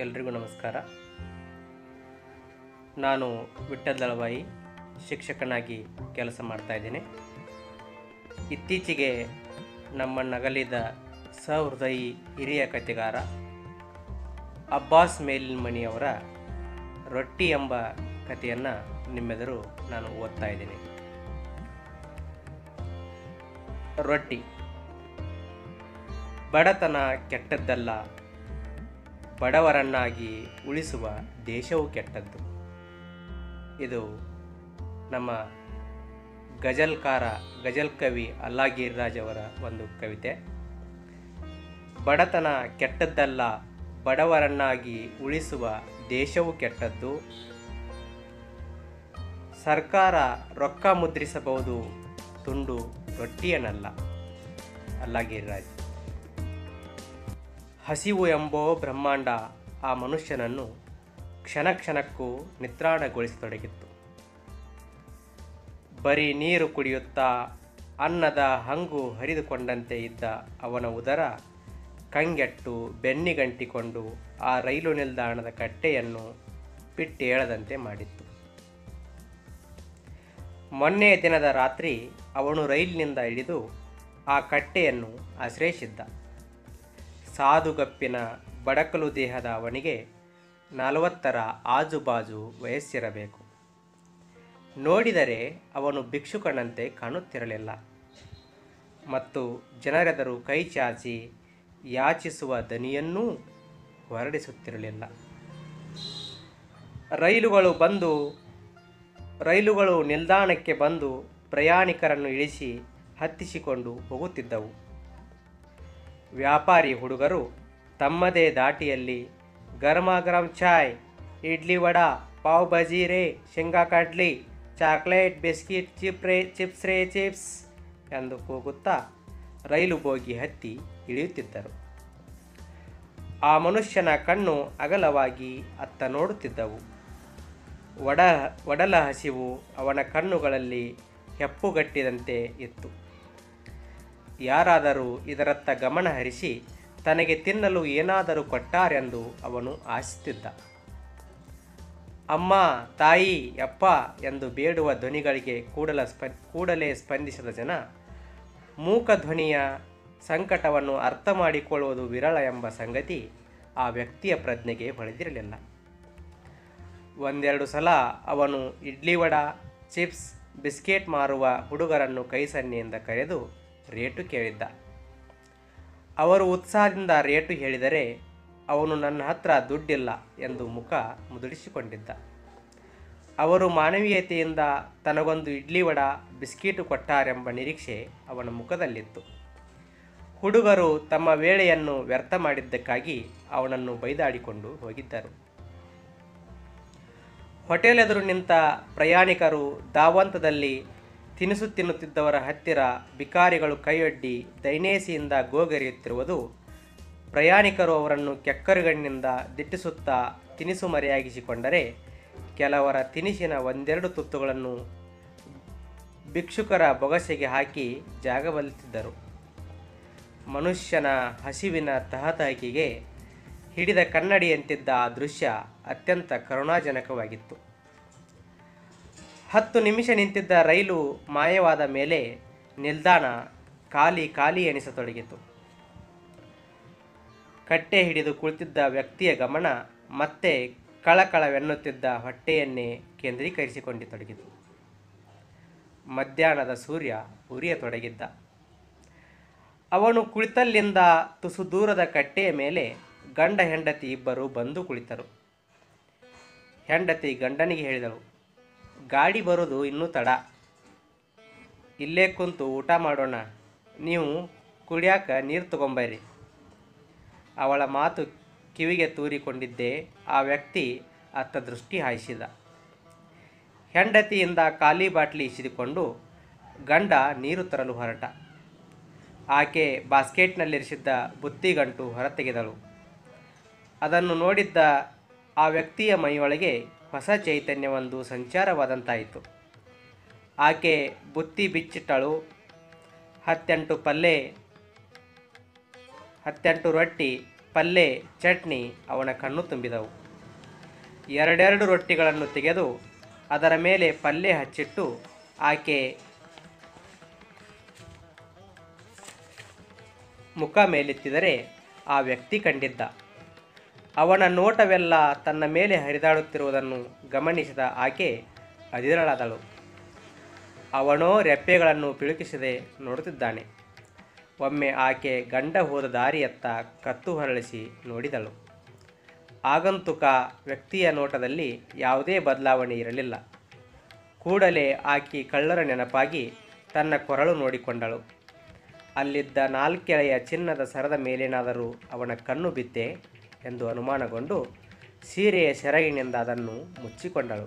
ಎಲ್ರಿಗೂ ನಮಸ್ಕಾರ ನಾನು ವಿಠಲ್ ದಳವಾಯಿ ಶಿಕ್ಷಕನಾಗಿ ಕೆಲಸ ಮಾಡ್ತಾ ಇದ್ದೀನಿ ಇತ್ತೀಚೆಗೆ ನಮ್ಮ ನಗಲಿದ ಸಹೃದಯಿ ಹಿರಿಯ ಕಥೆಗಾರ ಅಬ್ಬಾಸ್ ಮೇಲಿನ್ಮಣಿಯವರ ರೊಟ್ಟಿ ಎಂಬ ಕಥೆಯನ್ನು ನಿಮ್ಮೆದುರು ನಾನು ಓದ್ತಾ ಇದ್ದೀನಿ ರೊಟ್ಟಿ ಬಡತನ ಕೆಟ್ಟದ್ದಲ್ಲ ಬಡವರನ್ನಾಗಿ ಉಳಿಸುವ ದೇಶವು ಕೆಟ್ಟದ್ದು ಇದು ನಮ್ಮ ಗಜಲ್ಕಾರ ಗಜಲ್ ಕವಿ ಅಲ್ಲಾಗೀರ್ ರಾಜ್ ಅವರ ಒಂದು ಕವಿತೆ ಬಡತನ ಕೆಟ್ಟದ್ದಲ್ಲ ಬಡವರನ್ನಾಗಿ ಉಳಿಸುವ ದೇಶವು ಕೆಟ್ಟದ್ದು ಸರ್ಕಾರ ರೊಕ್ಕ ಮುದ್ರಿಸಬಹುದು ತುಂಡು ರೊಟ್ಟಿಯನ್ನಲ್ಲ ಅಲ್ಲಾಗೀರ್ ರಾಜ್ ಹಸಿವು ಎಂಬೋ ಬ್ರಹ್ಮಾಂಡ ಆ ಮನುಷ್ಯನನ್ನು ಕ್ಷಣ ಕ್ಷಣಕ್ಕೂ ನಿತ್ರಾಣಗೊಳಿಸತೊಡಗಿತ್ತು ಬರೀ ನೀರು ಕುಡಿಯುತ್ತಾ ಅನ್ನದ ಹಂಗು ಹರಿದುಕೊಂಡಂತೆ ಇದ್ದ ಅವನ ಉದರ ಕಂಗೆಟ್ಟು ಬೆನ್ನಿಗಂಟಿಕೊಂಡು ಆ ರೈಲು ನಿಲ್ದಾಣದ ಕಟ್ಟೆಯನ್ನು ಬಿಟ್ಟೇಳದಂತೆ ಮಾಡಿತ್ತು ಮೊನ್ನೆಯ ದಿನದ ರಾತ್ರಿ ಅವನು ರೈಲಿನಿಂದ ಇಳಿದು ಆ ಕಟ್ಟೆಯನ್ನು ಆಶ್ರಯಿಸಿದ್ದ ಸಾಧುಗಪ್ಪಿನ ಬಡಕಲು ದೇಹದ ಅವನಿಗೆ ನಲವತ್ತರ ಆಜುಬಾಜು ವಯಸ್ಸಿರಬೇಕು ನೋಡಿದರೆ ಅವನು ಭಿಕ್ಷುಕನಂತೆ ಕಾಣುತ್ತಿರಲಿಲ್ಲ ಮತ್ತು ಜನರೆದರು ಕೈ ಚಾಚಿ ಯಾಚಿಸುವ ದನಿಯನ್ನೂ ಹೊರಡಿಸುತ್ತಿರಲಿಲ್ಲ ರೈಲುಗಳು ಬಂದು ರೈಲುಗಳು ನಿಲ್ದಾಣಕ್ಕೆ ಬಂದು ಪ್ರಯಾಣಿಕರನ್ನು ಇಳಿಸಿ ಹತ್ತಿಸಿಕೊಂಡು ಹೋಗುತ್ತಿದ್ದವು ವ್ಯಾಪಾರಿ ಹುಡುಗರು ತಮ್ಮದೇ ದಾಟಿಯಲ್ಲಿ ಗರಮಾಗರಂ ಚಾಯ್ ಇಡ್ಲಿ ವಡಾ ಪಾವ್ ಬಜಿ ರೇ ಶೇಂಗಾ ಕಡ್ಲಿ ಚಾಕ್ಲೇಟ್ ಬಿಸ್ಕಿಟ್ ಚಿಪ್ ರೇ ಚಿಪ್ಸ್ ರೇ ಚಿಪ್ಸ್ ಎಂದು ಕೂಗುತ್ತಾ ರೈಲು ಬೋಗಿ ಹತ್ತಿ ಇಳಿಯುತ್ತಿದ್ದರು ಆ ಮನುಷ್ಯನ ಕಣ್ಣು ಅಗಲವಾಗಿ ಅತ್ತ ನೋಡುತ್ತಿದ್ದವು ಒಡ ಒಡಲ ಹಸಿವು ಅವನ ಕಣ್ಣುಗಳಲ್ಲಿ ಹೆಪ್ಪುಗಟ್ಟಿದಂತೆ ಇತ್ತು ಯಾರಾದರೂ ಇದರತ್ತ ಗಮನ ಹರಿಸಿ ತನಗೆ ತಿನ್ನಲು ಏನಾದರೂ ಕೊಟ್ಟಾರೆಂದು ಅವನು ಆಶಿಸುತ್ತಿದ್ದ ಅಮ್ಮ ತಾಯಿ ಯಪ್ಪ ಎಂದು ಬೇಡುವ ಧ್ವನಿಗಳಿಗೆ ಕೂಡಲ ಸ್ಪ ಕೂಡಲೇ ಸ್ಪಂದಿಸಿದ ಜನ ಮೂಕ ಧ್ವನಿಯ ಸಂಕಟವನ್ನು ಅರ್ಥ ಮಾಡಿಕೊಳ್ಳುವುದು ವಿರಳ ಎಂಬ ಸಂಗತಿ ಆ ವ್ಯಕ್ತಿಯ ಪ್ರಜ್ಞೆಗೆ ಹೊಳೆದಿರಲಿಲ್ಲ ಒಂದೆರಡು ಸಲ ಅವನು ಇಡ್ಲಿ ವಡ ಚಿಪ್ಸ್ ಬಿಸ್ಕೆಟ್ ಮಾರುವ ಹುಡುಗರನ್ನು ಕೈ ಸನ್ನೆಯಿಂದ ಕರೆದು ರೇಟು ಕೇಳಿದ್ದ ಅವರು ಉತ್ಸಾಹದಿಂದ ರೇಟು ಹೇಳಿದರೆ ಅವನು ನನ್ನ ಹತ್ರ ದುಡ್ಡಿಲ್ಲ ಎಂದು ಮುಖ ಮುದುಡಿಸಿಕೊಂಡಿದ್ದ ಅವರು ಮಾನವೀಯತೆಯಿಂದ ತನಗೊಂದು ಇಡ್ಲಿ ವಡ ಬಿಸ್ಕೀಟು ಕೊಟ್ಟಾರೆಂಬ ನಿರೀಕ್ಷೆ ಅವನ ಮುಖದಲ್ಲಿತ್ತು ಹುಡುಗರು ತಮ್ಮ ವೇಳೆಯನ್ನು ವ್ಯರ್ಥ ಮಾಡಿದ್ದಕ್ಕಾಗಿ ಅವನನ್ನು ಬೈದಾಡಿಕೊಂಡು ಹೋಗಿದ್ದರು ಹೋಟೆಲ್ ಎದುರು ನಿಂತ ಪ್ರಯಾಣಿಕರು ದಾವಂತದಲ್ಲಿ ತಿನಿಸು ತಿನ್ನುತ್ತಿದ್ದವರ ಹತ್ತಿರ ಬಿಕಾರಿಗಳು ಕೈಯೊಡ್ಡಿ ದೈನೇಸಿಯಿಂದ ಗೋಗರಿಯುತ್ತಿರುವುದು ಪ್ರಯಾಣಿಕರು ಅವರನ್ನು ಕೆಕ್ಕರುಗಣ್ಣಿನಿಂದ ದಿಟ್ಟಿಸುತ್ತಾ ತಿನಿಸು ಮರೆಯಾಗಿಸಿಕೊಂಡರೆ ಕೆಲವರ ತಿನಿಸಿನ ಒಂದೆರಡು ತುತ್ತುಗಳನ್ನು ಭಿಕ್ಷುಕರ ಬೊಗಸೆಗೆ ಹಾಕಿ ಜಾಗಬಲಿತಿದ್ದರು ಮನುಷ್ಯನ ಹಸಿವಿನ ತಹತಹಿಕೆಗೆ ಹಿಡಿದ ಕನ್ನಡಿಯಂತಿದ್ದ ಆ ದೃಶ್ಯ ಅತ್ಯಂತ ಕರುಣಾಜನಕವಾಗಿತ್ತು ಹತ್ತು ನಿಮಿಷ ನಿಂತಿದ್ದ ರೈಲು ಮಾಯವಾದ ಮೇಲೆ ನಿಲ್ದಾಣ ಖಾಲಿ ಖಾಲಿ ಎನಿಸತೊಡಗಿತು ಕಟ್ಟೆ ಹಿಡಿದು ಕುಳಿತಿದ್ದ ವ್ಯಕ್ತಿಯ ಗಮನ ಮತ್ತೆ ಕಳಕಳವೆನ್ನುತ್ತಿದ್ದ ಹೊಟ್ಟೆಯನ್ನೇ ಕೇಂದ್ರೀಕರಿಸಿಕೊಂಡಿತೊಡಗಿತು ಮಧ್ಯಾಹ್ನದ ಸೂರ್ಯ ಉರಿಯತೊಡಗಿದ್ದ ಅವನು ಕುಳಿತಲ್ಲಿಂದ ತುಸು ದೂರದ ಕಟ್ಟೆಯ ಮೇಲೆ ಗಂಡ ಹೆಂಡತಿ ಇಬ್ಬರು ಬಂದು ಕುಳಿತರು ಹೆಂಡತಿ ಗಂಡನಿಗೆ ಹೇಳಿದಳು ಗಾಡಿ ಬರೋದು ಇನ್ನೂ ತಡ ಇಲ್ಲೇ ಕುಂತು ಊಟ ಮಾಡೋಣ ನೀವು ಕುಡಿಯಾಕ ನೀರು ತಗೊಂಬರ್ರಿ ಅವಳ ಮಾತು ಕಿವಿಗೆ ತೂರಿಕೊಂಡಿದ್ದೇ ಆ ವ್ಯಕ್ತಿ ಅತ್ತ ದೃಷ್ಟಿ ಹಾಯಿಸಿದ ಹೆಂಡತಿಯಿಂದ ಖಾಲಿ ಬಾಟ್ಲಿ ಇಸಿದುಕೊಂಡು ಗಂಡ ನೀರು ತರಲು ಹೊರಟ ಆಕೆ ಬಾಸ್ಕೆಟ್ನಲ್ಲಿರಿಸಿದ್ದ ಬುತ್ತಿಗಂಟು ಹೊರತೆಗೆದಳು ಅದನ್ನು ನೋಡಿದ್ದ ಆ ವ್ಯಕ್ತಿಯ ಮೈಯೊಳಗೆ ಹೊಸ ಚೈತನ್ಯವೊಂದು ಸಂಚಾರವಾದಂತಾಯಿತು ಆಕೆ ಬುತ್ತಿ ಬಿಚ್ಚಿಟ್ಟಳು ಹತ್ತೆಂಟು ಪಲ್ಲೆ ಹತ್ತೆಂಟು ರೊಟ್ಟಿ ಪಲ್ಲೆ ಚಟ್ನಿ ಅವನ ಕಣ್ಣು ತುಂಬಿದವು ಎರಡೆರಡು ರೊಟ್ಟಿಗಳನ್ನು ತೆಗೆದು ಅದರ ಮೇಲೆ ಪಲ್ಯ ಹಚ್ಚಿಟ್ಟು ಆಕೆ ಮುಖ ಮೇಲೆತ್ತಿದರೆ ಆ ವ್ಯಕ್ತಿ ಕಂಡಿದ್ದ ಅವನ ನೋಟವೆಲ್ಲ ತನ್ನ ಮೇಲೆ ಹರಿದಾಡುತ್ತಿರುವುದನ್ನು ಗಮನಿಸಿದ ಆಕೆ ಅದಿರಳಾದಳು ಅವನೋ ರೆಪ್ಪೆಗಳನ್ನು ಪಿಳುಕಿಸದೆ ನೋಡುತ್ತಿದ್ದಾನೆ ಒಮ್ಮೆ ಆಕೆ ಗಂಡ ಹೋದ ದಾರಿಯತ್ತ ಕತ್ತು ಹೊರಳಿಸಿ ನೋಡಿದಳು ಆಗಂತುಕ ವ್ಯಕ್ತಿಯ ನೋಟದಲ್ಲಿ ಯಾವುದೇ ಬದಲಾವಣೆ ಇರಲಿಲ್ಲ ಕೂಡಲೇ ಆಕೆ ಕಳ್ಳರ ನೆನಪಾಗಿ ತನ್ನ ಕೊರಳು ನೋಡಿಕೊಂಡಳು ಅಲ್ಲಿದ್ದ ನಾಲ್ಕೆಳೆಯ ಚಿನ್ನದ ಸರದ ಮೇಲೇನಾದರೂ ಅವನ ಕಣ್ಣು ಬಿದ್ದೆ ಎಂದು ಅನುಮಾನಗೊಂಡು ಸೀರೆಯ ಸೆರಗಿನಿಂದ ಅದನ್ನು ಮುಚ್ಚಿಕೊಂಡಳು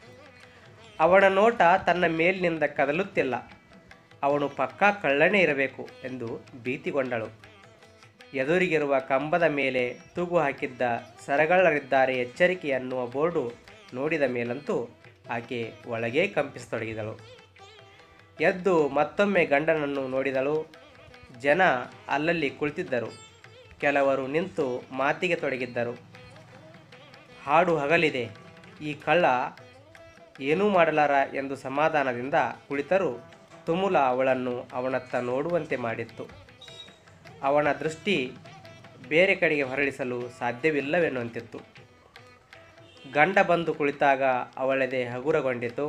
ಅವನ ನೋಟ ತನ್ನ ಮೇಲಿನಿಂದ ಕದಲುತ್ತಿಲ್ಲ ಅವನು ಪಕ್ಕಾ ಕಳ್ಳನೇ ಇರಬೇಕು ಎಂದು ಭೀತಿಗೊಂಡಳು ಎದುರಿಗಿರುವ ಕಂಬದ ಮೇಲೆ ತೂಗು ಹಾಕಿದ್ದ ಸರಗಳ್ಳರಿದ್ದಾರೆ ಎಚ್ಚರಿಕೆ ಅನ್ನುವ ಬೋರ್ಡು ನೋಡಿದ ಮೇಲಂತೂ ಆಕೆ ಒಳಗೇ ಕಂಪಿಸತೊಡಗಿದಳು ಎದ್ದು ಮತ್ತೊಮ್ಮೆ ಗಂಡನನ್ನು ನೋಡಿದಳು ಜನ ಅಲ್ಲಲ್ಲಿ ಕುಳಿತಿದ್ದರು ಕೆಲವರು ನಿಂತು ಮಾತಿಗೆ ತೊಡಗಿದ್ದರು ಹಾಡು ಹಗಲಿದೆ ಈ ಕಳ್ಳ ಏನೂ ಮಾಡಲಾರ ಎಂದು ಸಮಾಧಾನದಿಂದ ಕುಳಿತರೂ ತುಮುಲ ಅವಳನ್ನು ಅವನತ್ತ ನೋಡುವಂತೆ ಮಾಡಿತ್ತು ಅವನ ದೃಷ್ಟಿ ಬೇರೆ ಕಡೆಗೆ ಹೊರಳಿಸಲು ಸಾಧ್ಯವಿಲ್ಲವೆನ್ನುವಂತಿತ್ತು ಗಂಡ ಬಂದು ಕುಳಿತಾಗ ಅವಳದೆ ಹಗುರಗೊಂಡಿತು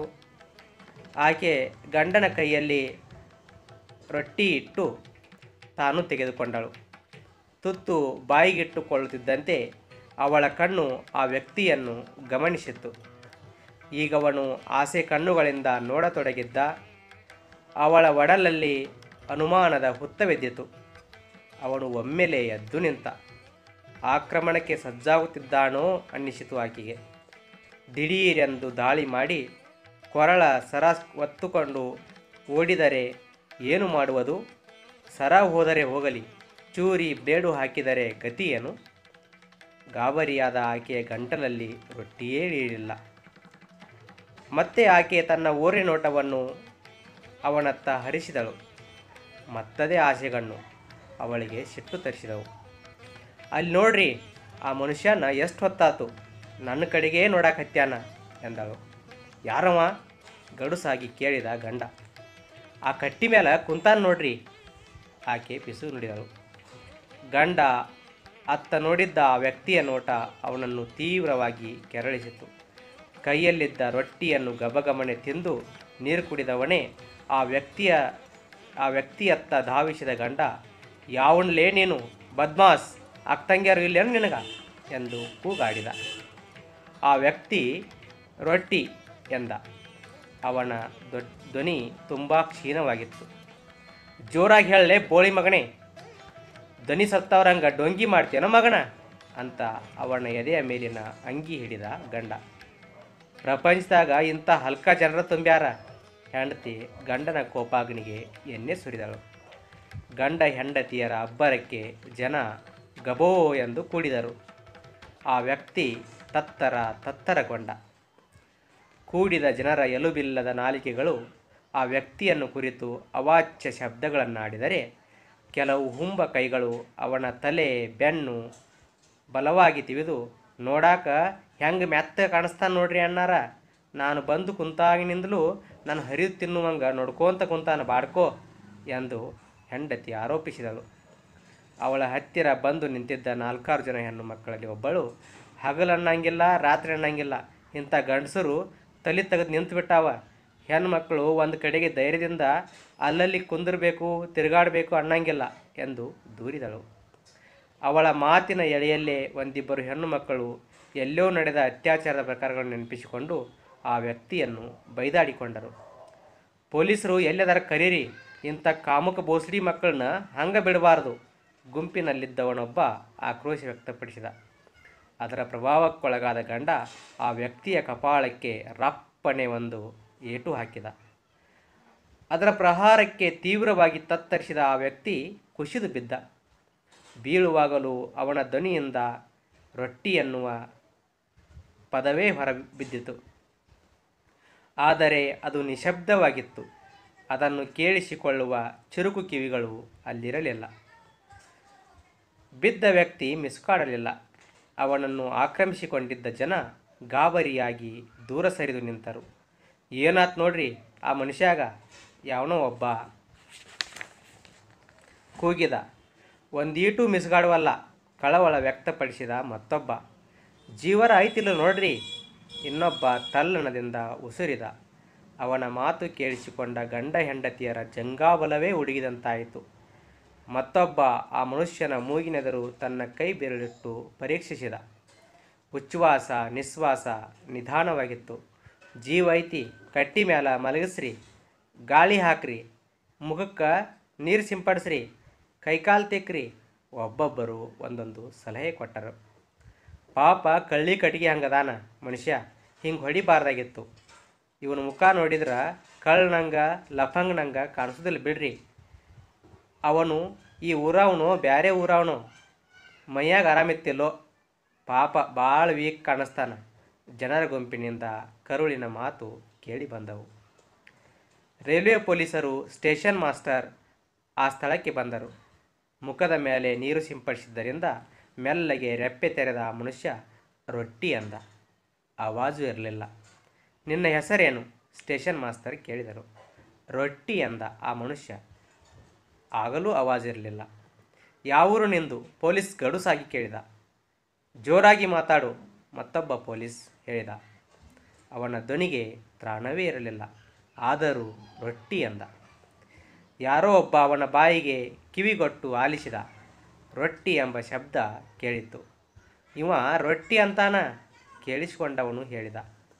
ಆಕೆ ಗಂಡನ ಕೈಯಲ್ಲಿ ರೊಟ್ಟಿ ಇಟ್ಟು ತಾನು ತೆಗೆದುಕೊಂಡಳು ತುತ್ತು ಬಾಯಿಗಿಟ್ಟುಕೊಳ್ಳುತ್ತಿದ್ದಂತೆ ಅವಳ ಕಣ್ಣು ಆ ವ್ಯಕ್ತಿಯನ್ನು ಗಮನಿಸಿತು ಈಗವನು ಆಸೆ ಕಣ್ಣುಗಳಿಂದ ನೋಡತೊಡಗಿದ್ದ ಅವಳ ಒಡಲಲ್ಲಿ ಅನುಮಾನದ ಹುತ್ತವೆದ್ದಿತು ಅವನು ಒಮ್ಮೆಲೆ ಎದ್ದು ನಿಂತ ಆಕ್ರಮಣಕ್ಕೆ ಸಜ್ಜಾಗುತ್ತಿದ್ದಾನೋ ಅನ್ನಿಸಿತು ಆಕೆಗೆ ದಿಢೀರೆಂದು ದಾಳಿ ಮಾಡಿ ಕೊರಳ ಸರ ಒತ್ತುಕೊಂಡು ಓಡಿದರೆ ಏನು ಮಾಡುವುದು ಸರ ಹೋದರೆ ಹೋಗಲಿ ಚೂರಿ ಬ್ಲೇಡು ಹಾಕಿದರೆ ಗತಿಯೇನು ಗಾಬರಿಯಾದ ಆಕೆಯ ಗಂಟಲಲ್ಲಿ ರೊಟ್ಟಿಯೇ ಇಳಿಲಿಲ್ಲ ಮತ್ತೆ ಆಕೆ ತನ್ನ ಓರೆ ನೋಟವನ್ನು ಅವನತ್ತ ಹರಿಸಿದಳು ಮತ್ತದೇ ಆಸೆಗಣ್ಣು ಅವಳಿಗೆ ಸಿಟ್ಟು ತರಿಸಿದವು ಅಲ್ಲಿ ನೋಡ್ರಿ ಆ ಮನುಷ್ಯನ ಎಷ್ಟು ಹೊತ್ತಾತು ನನ್ನ ಕಡೆಗೇ ನೋಡಾಕತ್ಯಾನ ಎಂದಳು ಯಾರವ ಗಡುಸಾಗಿ ಕೇಳಿದ ಗಂಡ ಆ ಕಟ್ಟಿ ಮೇಲೆ ಕುಂತಾನ ನೋಡ್ರಿ ಆಕೆ ಪಿಸು ನುಡಿದಳು ಗಂಡ ಅತ್ತ ನೋಡಿದ್ದ ಆ ವ್ಯಕ್ತಿಯ ನೋಟ ಅವನನ್ನು ತೀವ್ರವಾಗಿ ಕೆರಳಿಸಿತು ಕೈಯಲ್ಲಿದ್ದ ರೊಟ್ಟಿಯನ್ನು ಗಬಗಮನೆ ತಿಂದು ನೀರು ಕುಡಿದವನೇ ಆ ವ್ಯಕ್ತಿಯ ಆ ವ್ಯಕ್ತಿಯತ್ತ ಧಾವಿಸಿದ ಗಂಡ ಯಾವನ್ಲೇ ನೀನು ಬದ್ಮಾಸ್ ಅಕ್ಕಂಗ್ಯಾರು ಇಲ್ಲೇನು ನಿನಗ ಎಂದು ಕೂಗಾಡಿದ ಆ ವ್ಯಕ್ತಿ ರೊಟ್ಟಿ ಎಂದ ಅವನ ದೊಡ್ ಧ್ವನಿ ತುಂಬ ಕ್ಷೀಣವಾಗಿತ್ತು ಜೋರಾಗಿ ಹೇಳಲೆ ಬೋಳಿ ಮಗನೇ ಧ್ವನಿ ಸತ್ತವರಂಗ ಡೊಂಗಿ ಮಾಡ್ತೇನೋ ಮಗನ ಅಂತ ಅವನ ಎದೆಯ ಮೇಲಿನ ಅಂಗಿ ಹಿಡಿದ ಗಂಡ ಪ್ರಪಂಚದಾಗ ಇಂಥ ಹಲ್ಕ ಜನರ ತುಂಬ್ಯಾರ ಹೆಂಡತಿ ಗಂಡನ ಕೋಪಾಗ್ನಿಗೆ ಎಣ್ಣೆ ಸುರಿದಳು ಗಂಡ ಹೆಂಡತಿಯರ ಅಬ್ಬರಕ್ಕೆ ಜನ ಗಬೋ ಎಂದು ಕೂಡಿದರು ಆ ವ್ಯಕ್ತಿ ತತ್ತರ ತತ್ತರಗೊಂಡ ಕೂಡಿದ ಜನರ ಎಲುಬಿಲ್ಲದ ನಾಲಿಗೆಗಳು ಆ ವ್ಯಕ್ತಿಯನ್ನು ಕುರಿತು ಅವಾಚ್ಯ ಶಬ್ದಗಳನ್ನಾಡಿದರೆ ಕೆಲವು ಹುಂಬ ಕೈಗಳು ಅವನ ತಲೆ ಬೆನ್ನು ಬಲವಾಗಿ ತಿವಿದು ನೋಡಾಕ ಹೆಂಗೆ ಮೆತ್ತ ಕಾಣಿಸ್ತಾನೆ ನೋಡ್ರಿ ಅಣ್ಣಾರ ನಾನು ಬಂದು ಕುಂತಾಗಿನಿಂದಲೂ ನಾನು ಹರಿದು ತಿನ್ನುವಂಗ ನೋಡ್ಕೋಂತ ಕುಂತಾನ ಬಾಡ್ಕೋ ಎಂದು ಹೆಂಡತಿ ಆರೋಪಿಸಿದಳು ಅವಳ ಹತ್ತಿರ ಬಂದು ನಿಂತಿದ್ದ ನಾಲ್ಕಾರು ಜನ ಹೆಣ್ಣು ಮಕ್ಕಳಲ್ಲಿ ಒಬ್ಬಳು ಹಗಲು ಅನ್ನಂಗಿಲ್ಲ ರಾತ್ರಿ ಅನ್ನಂಗಿಲ್ಲ ಇಂಥ ಗಂಡಸರು ತಲೆ ತೆಗೆದು ನಿಂತು ಬಿಟ್ಟಾವ ಹೆಣ್ಮಕ್ಳು ಒಂದು ಕಡೆಗೆ ಧೈರ್ಯದಿಂದ ಅಲ್ಲಲ್ಲಿ ಕುಂದಿರಬೇಕು ತಿರುಗಾಡಬೇಕು ಅನ್ನಂಗಿಲ್ಲ ಎಂದು ದೂರಿದಳು ಅವಳ ಮಾತಿನ ಎಳೆಯಲ್ಲೇ ಒಂದಿಬ್ಬರು ಹೆಣ್ಣು ಮಕ್ಕಳು ಎಲ್ಲೋ ನಡೆದ ಅತ್ಯಾಚಾರದ ಪ್ರಕಾರಗಳನ್ನು ನೆನಪಿಸಿಕೊಂಡು ಆ ವ್ಯಕ್ತಿಯನ್ನು ಬೈದಾಡಿಕೊಂಡರು ಪೊಲೀಸರು ಎಲ್ಲದರ ಕರೀರಿ ಇಂಥ ಕಾಮುಕ ಬೋಸಡಿ ಮಕ್ಕಳನ್ನ ಹಂಗೆ ಬಿಡಬಾರದು ಗುಂಪಿನಲ್ಲಿದ್ದವನೊಬ್ಬ ಆಕ್ರೋಶ ವ್ಯಕ್ತಪಡಿಸಿದ ಅದರ ಪ್ರಭಾವಕ್ಕೊಳಗಾದ ಗಂಡ ಆ ವ್ಯಕ್ತಿಯ ಕಪಾಳಕ್ಕೆ ರಪ್ಪನೆ ಒಂದು ಏಟು ಹಾಕಿದ ಅದರ ಪ್ರಹಾರಕ್ಕೆ ತೀವ್ರವಾಗಿ ತತ್ತರಿಸಿದ ಆ ವ್ಯಕ್ತಿ ಕುಸಿದು ಬಿದ್ದ ಬೀಳುವಾಗಲೂ ಅವನ ಧ್ವನಿಯಿಂದ ರೊಟ್ಟಿ ಎನ್ನುವ ಪದವೇ ಹೊರಬಿದ್ದಿತು ಆದರೆ ಅದು ನಿಶಬ್ದವಾಗಿತ್ತು ಅದನ್ನು ಕೇಳಿಸಿಕೊಳ್ಳುವ ಚುರುಕು ಕಿವಿಗಳು ಅಲ್ಲಿರಲಿಲ್ಲ ಬಿದ್ದ ವ್ಯಕ್ತಿ ಮಿಸುಕಾಡಲಿಲ್ಲ ಅವನನ್ನು ಆಕ್ರಮಿಸಿಕೊಂಡಿದ್ದ ಜನ ಗಾಬರಿಯಾಗಿ ದೂರ ಸರಿದು ನಿಂತರು ಏನಾತ್ ನೋಡ್ರಿ ಆ ಮನುಷ್ಯಾಗ ಯಾವನೋ ಒಬ್ಬ ಕೂಗಿದ ಒಂದೀಟು ಮಿಸುಗಾಡುವಲ್ಲ ಕಳವಳ ವ್ಯಕ್ತಪಡಿಸಿದ ಮತ್ತೊಬ್ಬ ಜೀವರ ಐತಿಲ್ಲ ನೋಡ್ರಿ ಇನ್ನೊಬ್ಬ ತಲ್ಲಣದಿಂದ ಉಸಿರಿದ ಅವನ ಮಾತು ಕೇಳಿಸಿಕೊಂಡ ಗಂಡ ಹೆಂಡತಿಯರ ಜಂಗಾಬಲವೇ ಉಡುಗಿದಂತಾಯಿತು ಮತ್ತೊಬ್ಬ ಆ ಮನುಷ್ಯನ ಮೂಗಿನೆದರು ತನ್ನ ಕೈ ಬೆರಳಿಟ್ಟು ಪರೀಕ್ಷಿಸಿದ ಉಚ್ಛ್ವಾಸ ನಿಶ್ವಾಸ ನಿಧಾನವಾಗಿತ್ತು ಜೀವ ಐತಿ ಕಟ್ಟಿ ಮ್ಯಾಲ ಮಲಗಿಸ್ರಿ ಗಾಳಿ ಹಾಕ್ರಿ ಮುಖಕ್ಕೆ ನೀರು ಸಿಂಪಡಿಸ್ರಿ ಕೈಕಾಲು ತೆಕ್ರಿ ಒಬ್ಬೊಬ್ಬರು ಒಂದೊಂದು ಸಲಹೆ ಕೊಟ್ಟರು ಪಾಪ ಕಳ್ಳಿ ಕಟ್ಟಿಗೆ ಹಂಗದಾನ ಮನುಷ್ಯ ಹಿಂಗೆ ಹೊಡಿಬಾರ್ದಾಗಿತ್ತು ಇವನ ಮುಖ ನೋಡಿದ್ರೆ ಕಳ್ಳನಂಗ ಲಫಂಗ್ನಂಗ ಕಾಣಿಸೋದಿಲ್ಲ ಬಿಡ್ರಿ ಅವನು ಈ ಊರವನು ಬ್ಯಾರೆ ಊರವನು ಮೈಯಾಗ ಆರಾಮಿತ್ತಿಲ್ಲೋ ಪಾಪ ಭಾಳ ವೀಕ್ ಕಾಣಿಸ್ತಾನ ಜನರ ಗುಂಪಿನಿಂದ ಕರುಳಿನ ಮಾತು ಕೇಳಿ ಬಂದವು ರೈಲ್ವೆ ಪೊಲೀಸರು ಸ್ಟೇಷನ್ ಮಾಸ್ಟರ್ ಆ ಸ್ಥಳಕ್ಕೆ ಬಂದರು ಮುಖದ ಮೇಲೆ ನೀರು ಸಿಂಪಡಿಸಿದ್ದರಿಂದ ಮೆಲ್ಲಗೆ ರೆಪ್ಪೆ ತೆರೆದ ಆ ಮನುಷ್ಯ ರೊಟ್ಟಿ ಅಂದ ಆವಾಜು ಇರಲಿಲ್ಲ ನಿನ್ನ ಹೆಸರೇನು ಸ್ಟೇಷನ್ ಮಾಸ್ತರ್ ಕೇಳಿದರು ರೊಟ್ಟಿ ಅಂದ ಆ ಮನುಷ್ಯ ಆಗಲೂ ಆವಾಜಿರಲಿಲ್ಲ ಯಾವೂರು ನಿಂದು ಪೊಲೀಸ್ ಗಡುಸಾಗಿ ಕೇಳಿದ ಜೋರಾಗಿ ಮಾತಾಡು ಮತ್ತೊಬ್ಬ ಪೊಲೀಸ್ ಹೇಳಿದ ಅವನ ಧ್ವನಿಗೆ ತ್ರಾಣವೇ ಇರಲಿಲ್ಲ ಆದರೂ ರೊಟ್ಟಿ ಅಂದ ಯಾರೋ ಒಬ್ಬ ಅವನ ಬಾಯಿಗೆ ಕಿವಿಗೊಟ್ಟು ಆಲಿಸಿದ ರೊಟ್ಟಿ ಎಂಬ ಶಬ್ದ ಕೇಳಿತ್ತು ಇವ ರೊಟ್ಟಿ ಅಂತಾನ ಕೇಳಿಸ್ಕೊಂಡವನು ಹೇಳಿದ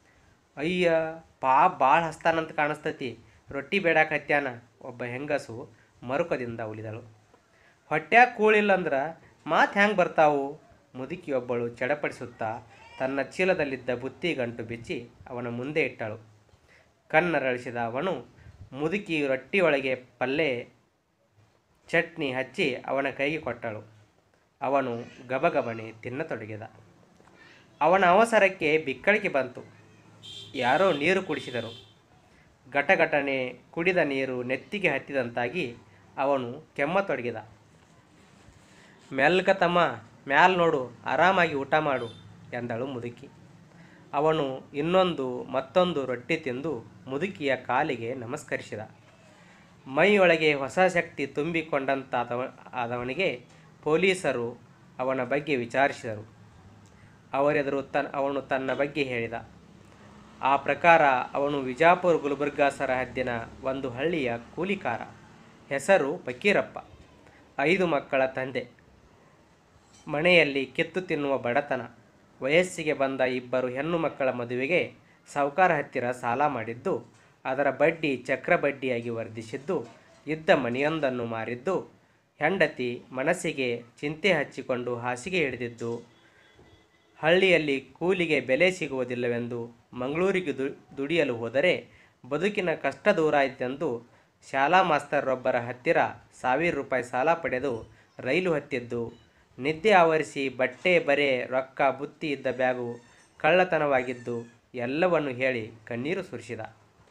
ಅಯ್ಯ ಪಾಪ ಭಾಳ ಹಸ್ತಾನಂತ ಕಾಣಿಸ್ತತಿ ರೊಟ್ಟಿ ಬೇಡಾಕತ್ಯಾನ ಒಬ್ಬ ಹೆಂಗಸು ಮರುಕದಿಂದ ಉಳಿದಳು ಹೊಟ್ಯಾಗ ಕೂಳಿಲ್ಲಂದ್ರೆ ಮಾತು ಹೆಂಗೆ ಬರ್ತಾವು ಮುದುಕಿಯೊಬ್ಬಳು ಚಡಪಡಿಸುತ್ತಾ ತನ್ನ ಚೀಲದಲ್ಲಿದ್ದ ಬುತ್ತಿ ಗಂಟು ಬಿಚ್ಚಿ ಅವನ ಮುಂದೆ ಇಟ್ಟಳು ಕಣ್ಣರಳಿಸಿದ ಅವನು ಮುದುಕಿ ರೊಟ್ಟಿಯೊಳಗೆ ಪಲ್ಲೆ ಚಟ್ನಿ ಹಚ್ಚಿ ಅವನ ಕೈಗೆ ಕೊಟ್ಟಳು ಅವನು ಗಬಗಬನೆ ತಿನ್ನತೊಡಗಿದ ಅವನ ಅವಸರಕ್ಕೆ ಬಿಕ್ಕಳಿಕೆ ಬಂತು ಯಾರೋ ನೀರು ಕುಡಿಸಿದರು ಘಟಘಟನೆ ಕುಡಿದ ನೀರು ನೆತ್ತಿಗೆ ಹತ್ತಿದಂತಾಗಿ ಅವನು ಕೆಮ್ಮತೊಡಗಿದ ಮೆಲ್ಕ ತಮ್ಮ ಮ್ಯಾಲ್ ನೋಡು ಆರಾಮಾಗಿ ಊಟ ಮಾಡು ಎಂದಳು ಮುದುಕಿ ಅವನು ಇನ್ನೊಂದು ಮತ್ತೊಂದು ರೊಟ್ಟಿ ತಿಂದು ಮುದುಕಿಯ ಕಾಲಿಗೆ ನಮಸ್ಕರಿಸಿದ ಮೈಯೊಳಗೆ ಹೊಸ ಶಕ್ತಿ ತುಂಬಿಕೊಂಡಂತಾದವ ಆದವನಿಗೆ ಪೊಲೀಸರು ಅವನ ಬಗ್ಗೆ ವಿಚಾರಿಸಿದರು ಅವರೆದುರು ತನ್ ಅವನು ತನ್ನ ಬಗ್ಗೆ ಹೇಳಿದ ಆ ಪ್ರಕಾರ ಅವನು ವಿಜಾಪುರ ಗುಲ್ಬರ್ಗಾ ಸರಹದ್ದಿನ ಒಂದು ಹಳ್ಳಿಯ ಕೂಲಿಕಾರ ಹೆಸರು ಫಕೀರಪ್ಪ ಐದು ಮಕ್ಕಳ ತಂದೆ ಮನೆಯಲ್ಲಿ ಕಿತ್ತು ತಿನ್ನುವ ಬಡತನ ವಯಸ್ಸಿಗೆ ಬಂದ ಇಬ್ಬರು ಹೆಣ್ಣು ಮಕ್ಕಳ ಮದುವೆಗೆ ಸಾಹುಕಾರ ಹತ್ತಿರ ಸಾಲ ಮಾಡಿದ್ದು ಅದರ ಬಡ್ಡಿ ಚಕ್ರ ಬಡ್ಡಿಯಾಗಿ ವರ್ಧಿಸಿದ್ದು ಇದ್ದ ಮನೆಯೊಂದನ್ನು ಮಾರಿದ್ದು ಹೆಂಡತಿ ಮನಸ್ಸಿಗೆ ಚಿಂತೆ ಹಚ್ಚಿಕೊಂಡು ಹಾಸಿಗೆ ಹಿಡಿದಿದ್ದು ಹಳ್ಳಿಯಲ್ಲಿ ಕೂಲಿಗೆ ಬೆಲೆ ಸಿಗುವುದಿಲ್ಲವೆಂದು ಮಂಗಳೂರಿಗೆ ದು ದುಡಿಯಲು ಹೋದರೆ ಬದುಕಿನ ಕಷ್ಟ ದೂರಾಯಿತೆಂದು ಶಾಲಾ ಮಾಸ್ತರೊಬ್ಬರ ಹತ್ತಿರ ಸಾವಿರ ರೂಪಾಯಿ ಸಾಲ ಪಡೆದು ರೈಲು ಹತ್ತಿದ್ದು ನಿದ್ದೆ ಆವರಿಸಿ ಬಟ್ಟೆ ಬರೆ ರೊಕ್ಕ ಬುತ್ತಿ ಇದ್ದ ಬ್ಯಾಗು ಕಳ್ಳತನವಾಗಿದ್ದು ಎಲ್ಲವನ್ನು ಹೇಳಿ ಕಣ್ಣೀರು ಸುರಿಸಿದ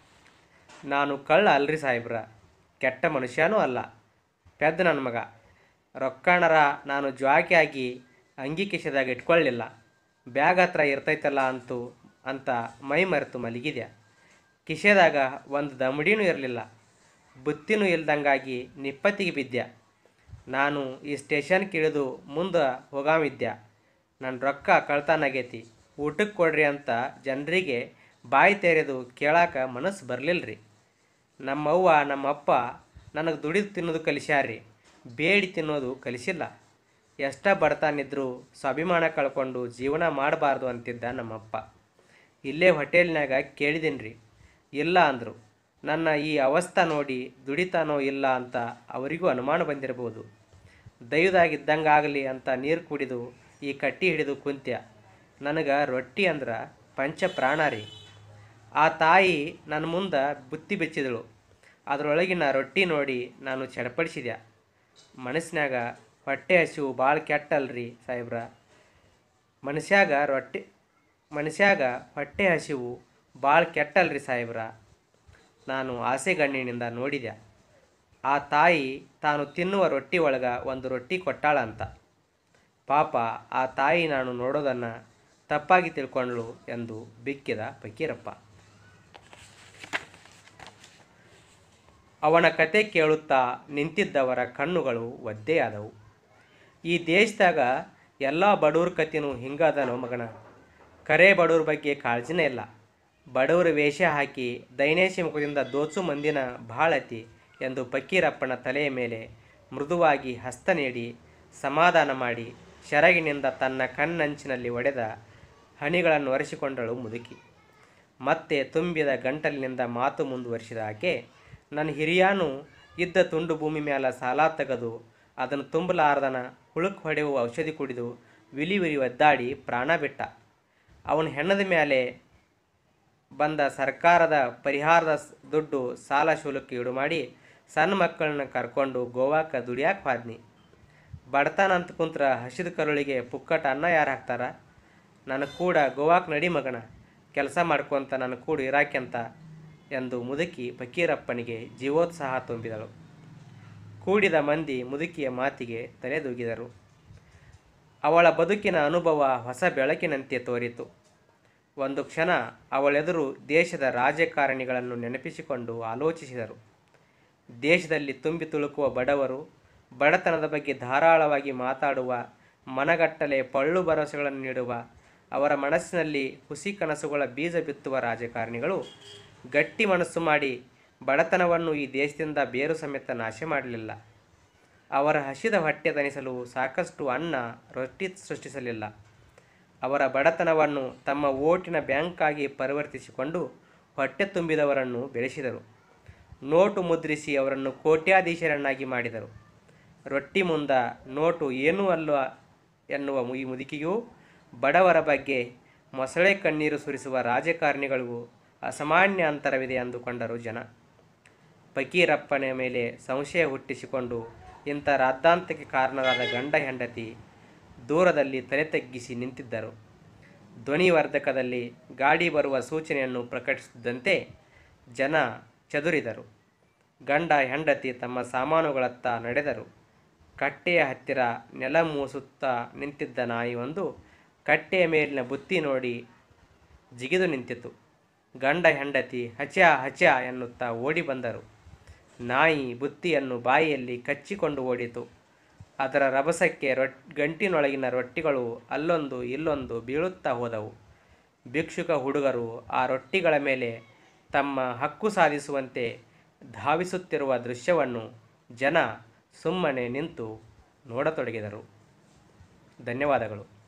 ನಾನು ಕಳ್ಳ ಅಲ್ರಿ ಸಾಹೇಬ್ರ ಕೆಟ್ಟ ಮನುಷ್ಯನೂ ಅಲ್ಲ ಪೆದ್ದ ನನ್ನ ಮಗ ರೊಕ್ಕಣರ ನಾನು ಜ್ವಾಕಿಯಾಗಿ ಅಂಗಿ ಕಿಸೆದಾಗ ಇಟ್ಕೊಳ್ಳಿಲ್ಲ ಬ್ಯಾಗ್ ಹತ್ರ ಇರ್ತೈತಲ್ಲ ಅಂತೂ ಅಂತ ಮೈ ಮರೆತು ಮಲಗಿದ್ಯ ಕಿಸೆದಾಗ ಒಂದು ದಮಡಿನೂ ಇರಲಿಲ್ಲ ಬುತ್ತಿನೂ ಇಲ್ದಂಗಾಗಿ ನಿಪ್ಪತ್ತಿಗೆ ಬಿದ್ದೆ ನಾನು ಈ ಸ್ಟೇಷನ್ಗೆ ಇಳಿದು ಮುಂದೆ ಹೋಗಾಮಿದ್ದೆ ನನ್ನ ರೊಕ್ಕ ಕಳ್ತನಾಗೈತಿ ಊಟಕ್ಕೆ ಕೊಡ್ರಿ ಅಂತ ಜನರಿಗೆ ಬಾಯಿ ತೆರೆದು ಕೇಳಾಕ ಮನಸ್ಸು ಬರಲಿಲ್ಲ ರೀ ನಮ್ಮವ್ವ ನಮ್ಮಪ್ಪ ನನಗೆ ದುಡಿದು ತಿನ್ನೋದು ಕಲಿಸ್ಯಾರ್ರಿ ಬೇಡಿ ತಿನ್ನೋದು ಕಲಿಸಿಲ್ಲ ಎಷ್ಟ ಬಡತಾನಿದ್ರು ಸ್ವಾಭಿಮಾನ ಕಳ್ಕೊಂಡು ಜೀವನ ಮಾಡಬಾರ್ದು ಅಂತಿದ್ದ ನಮ್ಮಪ್ಪ ಇಲ್ಲೇ ಹೋಟೆಲ್ನಾಗ ಕೇಳಿದ್ದೀನಿ ರೀ ಇಲ್ಲ ಅಂದರು ನನ್ನ ಈ ಅವಸ್ಥೆ ನೋಡಿ ದುಡಿತಾನೋ ಇಲ್ಲ ಅಂತ ಅವರಿಗೂ ಅನುಮಾನ ಬಂದಿರಬಹುದು ದೈವದಾಗಿದ್ದಂಗಾಗಲಿ ಅಂತ ನೀರು ಕುಡಿದು ಈ ಕಟ್ಟಿ ಹಿಡಿದು ಕುಂತ್ಯ ನನಗೆ ರೊಟ್ಟಿ ಅಂದ್ರೆ ಪಂಚ ಪ್ರಾಣ ರೀ ಆ ತಾಯಿ ನನ್ನ ಮುಂದೆ ಬುತ್ತಿ ಬೆಚ್ಚಿದಳು ಅದರೊಳಗಿನ ರೊಟ್ಟಿ ನೋಡಿ ನಾನು ಚಡಪಡಿಸಿದೆ ಮನಸ್ಸಿನಾಗ ಹೊಟ್ಟೆ ಹಸಿವು ಭಾಳ ಕೆಟ್ಟಲ್ರಿ ಸಾಹೇಬ್ರ ಮನುಷ್ಯಾಗ ರೊಟ್ಟಿ ಮನುಷ್ಯಾಗ ಹೊಟ್ಟೆ ಹಸಿವು ಭಾಳ ಕೆಟ್ಟಲ್ರಿ ಸಾಹೇಬ್ರ ನಾನು ಆಸೆಗಣ್ಣಿನಿಂದ ನೋಡಿದೆ ಆ ತಾಯಿ ತಾನು ತಿನ್ನುವ ರೊಟ್ಟಿ ಒಳಗೆ ಒಂದು ರೊಟ್ಟಿ ಕೊಟ್ಟಾಳಂತ ಪಾಪ ಆ ತಾಯಿ ನಾನು ನೋಡೋದನ್ನು ತಪ್ಪಾಗಿ ತಿಳ್ಕೊಂಡ್ಳು ಎಂದು ಬಿಕ್ಕಿದ ಫಕೀರಪ್ಪ ಅವನ ಕತೆ ಕೇಳುತ್ತಾ ನಿಂತಿದ್ದವರ ಕಣ್ಣುಗಳು ಒದ್ದೆಯಾದವು ಈ ದೇಶದಾಗ ಎಲ್ಲ ಬಡವ್ರ ಕತೆನೂ ಹಿಂಗದನೋ ಮಗನ ಕರೆ ಬಡವ್ರ ಬಗ್ಗೆ ಕಾಳಜಿನೇ ಇಲ್ಲ ಬಡವ್ರ ವೇಷ ಹಾಕಿ ದೈನೇಶಿ ಮುಖದಿಂದ ದೋಚು ಮಂದಿನ ಭಾಳತಿ ಎಂದು ಫಕೀರಪ್ಪನ ತಲೆಯ ಮೇಲೆ ಮೃದುವಾಗಿ ಹಸ್ತ ನೀಡಿ ಸಮಾಧಾನ ಮಾಡಿ ಶರಗಿನಿಂದ ತನ್ನ ಕಣ್ಣಂಚಿನಲ್ಲಿ ಒಡೆದ ಹನಿಗಳನ್ನು ಒರೆಸಿಕೊಂಡಳು ಮುದುಕಿ ಮತ್ತೆ ತುಂಬಿದ ಗಂಟಲಿನಿಂದ ಮಾತು ಮುಂದುವರಿಸಿದ ಆಕೆ ನನ್ನ ಹಿರಿಯಾನು ಇದ್ದ ತುಂಡು ಭೂಮಿ ಮ್ಯಾಲ ಸಾಲ ತೆಗೆದು ಅದನ್ನು ತುಂಬಲಾರ್ದನ ಹುಳುಕ್ ಹೊಡೆಯುವ ಔಷಧಿ ಕುಡಿದು ವಿಲಿ ವಿಲಿ ಒದ್ದಾಡಿ ಪ್ರಾಣ ಬಿಟ್ಟ ಅವನ ಹೆಣ್ಣದ ಮೇಲೆ ಬಂದ ಸರ್ಕಾರದ ಪರಿಹಾರದ ಸ್- ದುಡ್ಡು ಸಾಲ ಶುಲ್ಕ ಈಡು ಮಾಡಿ ಸಣ್ಣ ಮಕ್ಕಳನ್ನ ಕರ್ಕೊಂಡು ಗೋವಾಕ್ಕೆ ದುಡಿಯಾಕೆ ಹೋದ್ನಿ ಬಡತನ ಅಂತ ಕುಂತ್ರ ಹಸಿದ ಕರುಳಿಗೆ ಪುಕ್ಕಟ ಅನ್ನ ಯಾರು ಹಾಕ್ತಾರ ನನ್ನ ಕೂಡ ಗೋವಾಕ್ ನಡಿ ಮಗನ ಕೆಲಸ ಮಾಡ್ಕೊಂತ ನನ್ನ ಕೂಡ ಇರಾಕೆಂತ ಎಂದು ಮುದುಕಿ ಫಕೀರಪ್ಪನಿಗೆ ಜೀವೋತ್ಸಾಹ ತುಂಬಿದಳು ಕೂಡಿದ ಮಂದಿ ಮುದುಕಿಯ ಮಾತಿಗೆ ತಲೆದೂಗಿದರು ಅವಳ ಬದುಕಿನ ಅನುಭವ ಹೊಸ ಬೆಳಕಿನಂತೆ ತೋರಿತು ಒಂದು ಕ್ಷಣ ಅವಳೆದುರು ದೇಶದ ರಾಜಕಾರಣಿಗಳನ್ನು ನೆನಪಿಸಿಕೊಂಡು ಆಲೋಚಿಸಿದರು ದೇಶದಲ್ಲಿ ತುಂಬಿ ತುಳುಕುವ ಬಡವರು ಬಡತನದ ಬಗ್ಗೆ ಧಾರಾಳವಾಗಿ ಮಾತಾಡುವ ಮನಗಟ್ಟಲೆ ಪಳ್ಳು ಭರವಸೆಗಳನ್ನು ನೀಡುವ ಅವರ ಮನಸ್ಸಿನಲ್ಲಿ ಹುಸಿ ಕನಸುಗಳ ಬೀಜ ಬಿತ್ತುವ ರಾಜಕಾರಣಿಗಳು ಗಟ್ಟಿ ಮನಸ್ಸು ಮಾಡಿ ಬಡತನವನ್ನು ಈ ದೇಶದಿಂದ ಬೇರು ಸಮೇತ ನಾಶ ಮಾಡಲಿಲ್ಲ ಅವರ ಹಸಿದ ಹೊಟ್ಟೆ ತಣಿಸಲು ಸಾಕಷ್ಟು ಅನ್ನ ರೊಟ್ಟಿ ಸೃಷ್ಟಿಸಲಿಲ್ಲ ಅವರ ಬಡತನವನ್ನು ತಮ್ಮ ಓಟಿನ ಬ್ಯಾಂಕಾಗಿ ಪರಿವರ್ತಿಸಿಕೊಂಡು ಹೊಟ್ಟೆ ತುಂಬಿದವರನ್ನು ಬೆಳೆಸಿದರು ನೋಟು ಮುದ್ರಿಸಿ ಅವರನ್ನು ಕೋಟ್ಯಾಧೀಶರನ್ನಾಗಿ ಮಾಡಿದರು ರೊಟ್ಟಿ ಮುಂದ ನೋಟು ಏನೂ ಅಲ್ಲ ಎನ್ನುವ ಈ ಮುದುಕಿಯೂ ಬಡವರ ಬಗ್ಗೆ ಮೊಸಳೆ ಕಣ್ಣೀರು ಸುರಿಸುವ ರಾಜಕಾರಣಿಗಳಿಗೂ ಅಸಾಮಾನ್ಯ ಅಂತರವಿದೆ ಅಂದುಕೊಂಡರು ಜನ ಫಕೀರಪ್ಪನ ಮೇಲೆ ಸಂಶಯ ಹುಟ್ಟಿಸಿಕೊಂಡು ಇಂಥ ರಾದ್ದಾಂತಕ್ಕೆ ಕಾರಣರಾದ ಗಂಡ ಹೆಂಡತಿ ದೂರದಲ್ಲಿ ತಲೆ ತಗ್ಗಿಸಿ ನಿಂತಿದ್ದರು ಧ್ವನಿವರ್ಧಕದಲ್ಲಿ ಗಾಡಿ ಬರುವ ಸೂಚನೆಯನ್ನು ಪ್ರಕಟಿಸುತ್ತಿದ್ದಂತೆ ಜನ ಚದುರಿದರು ಗಂಡ ಹೆಂಡತಿ ತಮ್ಮ ಸಾಮಾನುಗಳತ್ತ ನಡೆದರು ಕಟ್ಟೆಯ ಹತ್ತಿರ ನೆಲ ಮೂಸುತ್ತಾ ನಿಂತಿದ್ದ ನಾಯಿಯೊಂದು ಕಟ್ಟೆಯ ಮೇಲಿನ ಬುತ್ತಿ ನೋಡಿ ಜಿಗಿದು ನಿಂತಿತು ಗಂಡ ಹೆಂಡತಿ ಹಚ ಹಚ ಎನ್ನುತ್ತಾ ಓಡಿ ಬಂದರು ನಾಯಿ ಬುತ್ತಿಯನ್ನು ಬಾಯಿಯಲ್ಲಿ ಕಚ್ಚಿಕೊಂಡು ಓಡಿತು ಅದರ ರಭಸಕ್ಕೆ ರೊಟ್ ಗಂಟಿನೊಳಗಿನ ರೊಟ್ಟಿಗಳು ಅಲ್ಲೊಂದು ಇಲ್ಲೊಂದು ಬೀಳುತ್ತಾ ಹೋದವು ಭಿಕ್ಷುಕ ಹುಡುಗರು ಆ ರೊಟ್ಟಿಗಳ ಮೇಲೆ ತಮ್ಮ ಹಕ್ಕು ಸಾಧಿಸುವಂತೆ ಧಾವಿಸುತ್ತಿರುವ ದೃಶ್ಯವನ್ನು ಜನ ಸುಮ್ಮನೆ ನಿಂತು ನೋಡತೊಡಗಿದರು ಧನ್ಯವಾದಗಳು